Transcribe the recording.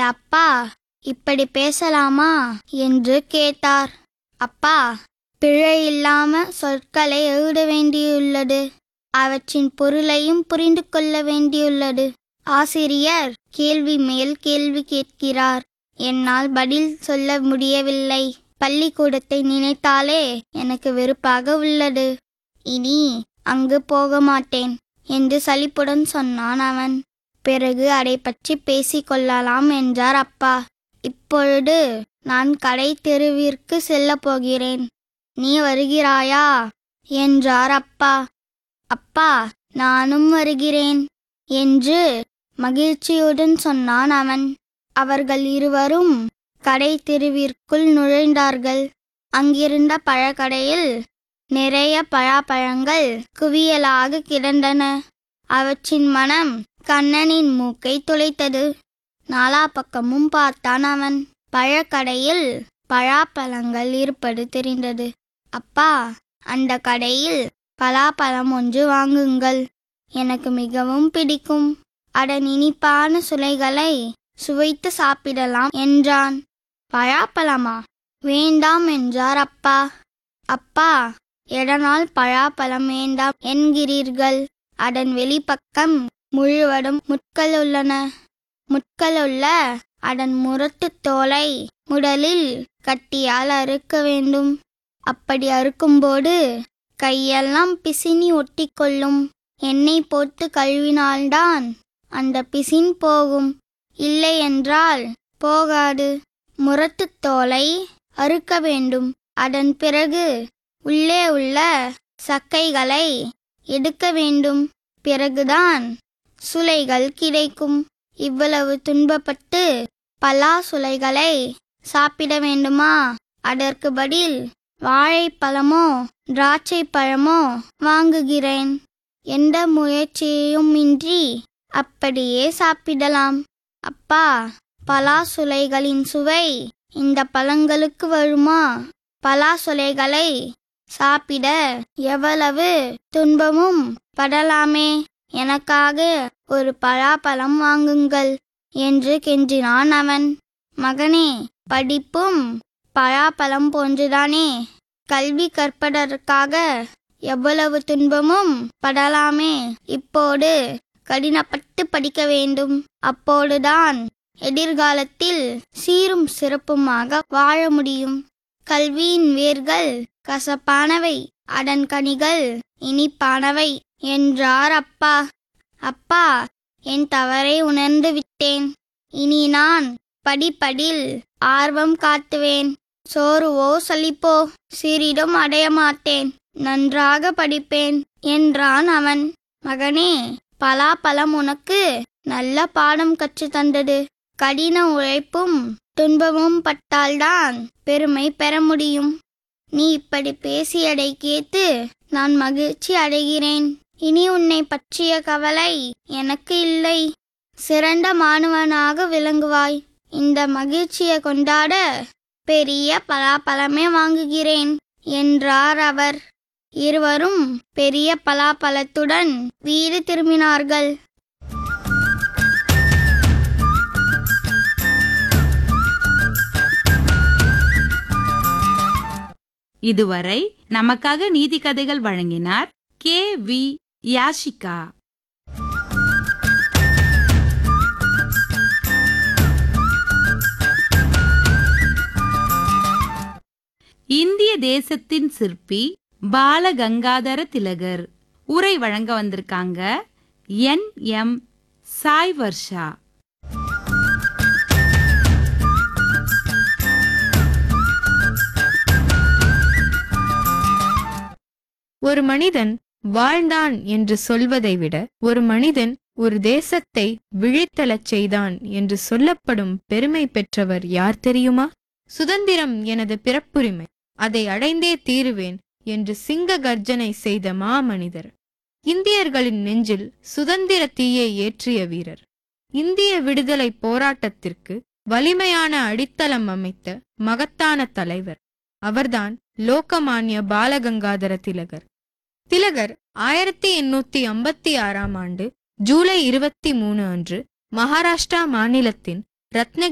அப்பா இப்படி பேசலாமா என்று கேட்டார் அப்பா பிழை இல்லாம சொற்களை எழுத வேண்டியுள்ளது அவற்றின் பொருளையும் புரிந்து கொள்ள வேண்டியுள்ளது ஆசிரியர் கேள்வி மேல் கேள்வி கேட்கிறார் என்னால் பதில் சொல்ல முடியவில்லை பள்ளிக்கூடத்தை நினைத்தாலே எனக்கு வெறுப்பாக உள்ளது இனி அங்கு போக மாட்டேன் என்று சலிப்புடன் சொன்னான் அவன் பிறகு அதை பற்றி பேசிக் கொள்ளலாம் என்றார் அப்பா இப்பொழுது நான் கடை தெருவிற்கு செல்லப் போகிறேன் நீ வருகிறாயா என்றார் அப்பா அப்பா நானும் வருகிறேன் என்று மகிழ்ச்சியுடன் சொன்னான் அவன் அவர்கள் இருவரும் கடை தெருவிற்குள் நுழைந்தார்கள் அங்கிருந்த பழக்கடையில் நிறைய பழாப்பழங்கள் குவியலாக கிடந்தன அவற்றின் மனம் கண்ணனின் மூக்கை துளைத்தது நாலா பக்கமும் பார்த்தான் அவன் பழக்கடையில் பழாப்பழங்கள் இருப்பது தெரிந்தது அப்பா அந்த கடையில் பலாப்பழம் ஒன்று வாங்குங்கள் எனக்கு மிகவும் பிடிக்கும் அதன் இனிப்பான சுளைகளை சுவைத்து சாப்பிடலாம் என்றான் பழாப்பழமா வேண்டாம் என்றார் அப்பா அப்பா எதனால் பழாப்பழம் வேண்டாம் என்கிறீர்கள் அதன் வெளிப்பக்கம் முழுவதும் முட்கள் உள்ளன முட்களுள்ள அதன் முரட்டு தோலை முதலில் கட்டியால் அறுக்க வேண்டும் அப்படி அறுக்கும்போது கையெல்லாம் பிசினி ஒட்டிக்கொள்ளும் எண்ணெய் போட்டு கழுவினால்தான் அந்த பிசின் போகும் இல்லை என்றால் போகாது முரட்டு தோலை அறுக்க வேண்டும் அதன் பிறகு உள்ளே உள்ள சக்கைகளை எடுக்க வேண்டும் பிறகுதான் சுளைகள் கிடைக்கும் இவ்வளவு துன்பப்பட்டு பலா சுளைகளை சாப்பிட வேண்டுமா அதற்கு பதில் வாழைப்பழமோ திராட்சை பழமோ வாங்குகிறேன் எந்த முயற்சியும் இன்றி அப்படியே சாப்பிடலாம் அப்பா பலாசுளைகளின் சுவை இந்த பழங்களுக்கு வருமா பலாசுளைகளை சாப்பிட எவ்வளவு துன்பமும் படலாமே எனக்காக ஒரு பலாப்பழம் வாங்குங்கள் என்று கெஞ்சினான் அவன் மகனே படிப்பும் பலாப்பழம் போன்றுதானே கல்வி கற்பதற்காக எவ்வளவு துன்பமும் படலாமே இப்போது கடினப்பட்டு படிக்க வேண்டும் அப்போதுதான் எதிர்காலத்தில் சீரும் சிறப்புமாக வாழ முடியும் கல்வியின் வேர்கள் கசப்பானவை அதன் கனிகள் இனிப்பானவை என்றார் அப்பா அப்பா என் தவறை உணர்ந்து விட்டேன் இனி நான் படிப்படில் ஆர்வம் காட்டுவேன் சோறுவோ சலிப்போ சிறிதும் அடைய மாட்டேன் நன்றாக படிப்பேன் என்றான் அவன் மகனே பலாப்பழம் உனக்கு நல்ல பாடம் கற்று தந்தது கடின உழைப்பும் துன்பமும் பட்டால்தான் பெருமை பெற முடியும் நீ இப்படி பேசியதை கேட்டு நான் மகிழ்ச்சி அடைகிறேன் இனி உன்னை பற்றிய கவலை எனக்கு இல்லை சிறந்த மாணவனாக விளங்குவாய் இந்த மகிழ்ச்சியை கொண்டாட பெரிய பலாப்பழமே வாங்குகிறேன் என்றார் அவர் இருவரும் பெரிய பலாப்பழத்துடன் வீடு திரும்பினார்கள் இதுவரை நமக்காக நீதி கதைகள் வழங்கினார் கே வி யாஷிகா இந்திய தேசத்தின் சிற்பி பாலகங்காதர திலகர் உரை வழங்க வந்திருக்காங்க என் எம் சாய் வர்ஷா ஒரு மனிதன் வாழ்ந்தான் என்று சொல்வதை விட ஒரு மனிதன் ஒரு தேசத்தை விழித்தெழச் செய்தான் என்று சொல்லப்படும் பெருமை பெற்றவர் யார் தெரியுமா சுதந்திரம் எனது பிறப்புரிமை அதை அடைந்தே தீருவேன் என்று சிங்க கர்ஜனை செய்த மாமனிதர் இந்தியர்களின் நெஞ்சில் சுதந்திர தீயை ஏற்றிய வீரர் இந்திய விடுதலை போராட்டத்திற்கு வலிமையான அடித்தளம் அமைத்த மகத்தான தலைவர் அவர்தான் லோகமான்ய பாலகங்காதர திலகர் திலகர் ஆயிரத்தி எண்ணூத்தி ஐம்பத்தி ஆறாம் ஆண்டு ஜூலை இருபத்தி மூணு அன்று மகாராஷ்டிரா மாநிலத்தின் ரத்னகிரி